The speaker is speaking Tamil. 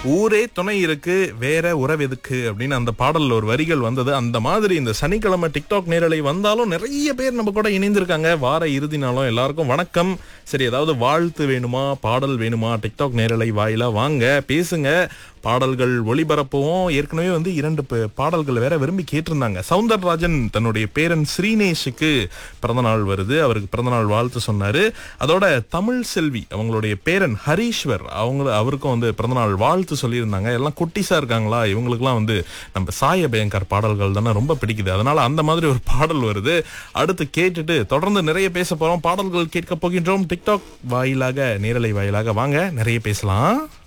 ஊரே துணை இருக்கு வேற உறவு எதுக்கு அப்படின்னு அந்த பாடல்ல ஒரு வரிகள் வந்தது அந்த மாதிரி இந்த சனிக்கிழமை டிக்டாக் நேரலை வந்தாலும் நிறைய பேர் நம்ம கூட இணைந்திருக்காங்க வார இறுதி நாளும் எல்லாருக்கும் வணக்கம் சரி ஏதாவது வாழ்த்து வேணுமா பாடல் வேணுமா டிக்டாக் நேரலை வாயிலா வாங்க பேசுங்க பாடல்கள் ஒளிபரப்புவோம் ஏற்கனவே வந்து இரண்டு பே- பாடல்கள் வேற விரும்பி கேட்டிருந்தாங்க சவுந்தரராஜன் தன்னுடைய பேரன் ஸ்ரீநேஷுக்கு பிறந்தநாள் வருது அவருக்கு பிறந்தநாள் வாழ்த்து சொன்னாரு அதோட தமிழ் செல்வி அவங்களுடைய பேரன் ஹரீஸ்வர் அவங்க அவருக்கும் வந்து பிறந்தநாள் வாழ்த்து சொல்லியிருந்தாங்க எல்லாம் குட்டிஸா இருக்காங்களா இவங்களுக்குலாம் வந்து நம்ம சாய பயங்கர் பாடல்கள் தானே ரொம்ப பிடிக்குது அதனால அந்த மாதிரி ஒரு பாடல் வருது அடுத்து கேட்டுட்டு தொடர்ந்து நிறைய பேச போறோம் பாடல்கள் கேட்க போகின்றோம் டிக்டாக் வாயிலாக நேரலை வாயிலாக வாங்க நிறைய பேசலாம்